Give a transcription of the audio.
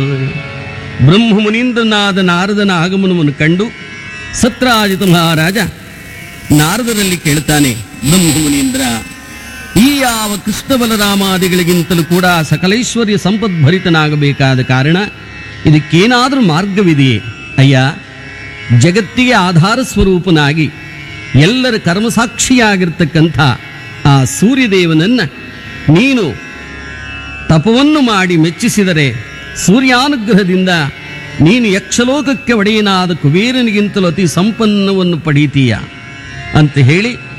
ಬ್ರಹ್ಮಮುನೀಂದ್ರನಾದ ನಾರದನ ಆಗಮನವನ್ನು ಕಂಡು ಸತ್ರಾಜಿತ ಮಹಾರಾಜ ನಾರದರಲ್ಲಿ ಕೇಳ್ತಾನೆ ಬ್ರಹ್ಮಮುನೀಂದ್ರ ಈ ಯಾವ ಕೃಷ್ಣ ಬಲರಾಮಾದಿಗಳಿಗಿಂತಲೂ ಕೂಡ ಸಕಲೈಶ್ವರ್ಯ ಸಂಪದ್ಭರಿತನಾಗಬೇಕಾದ ಕಾರಣ ಇದಕ್ಕೇನಾದರೂ ಮಾರ್ಗವಿದೆಯೇ ಅಯ್ಯ ಜಗತ್ತಿಗೆ ಆಧಾರ ಸ್ವರೂಪನಾಗಿ ಎಲ್ಲರ ಕರ್ಮಸಾಕ್ಷಿಯಾಗಿರ್ತಕ್ಕಂಥ ಆ ಸೂರ್ಯದೇವನನ್ನ ನೀನು ತಪವನ್ನು ಮಾಡಿ ಮೆಚ್ಚಿಸಿದರೆ ಸೂರ್ಯಾನುಗ್ರಹದಿಂದ ನೀನು ಯಕ್ಷಲೋಕಕ್ಕೆ ಒಡೆಯನಾದ ಕುಬೇರನಿಗಿಂತಲೂ ಅತಿ ಸಂಪನ್ನವನ್ನು ಪಡೀತೀಯ ಅಂತ ಹೇಳಿ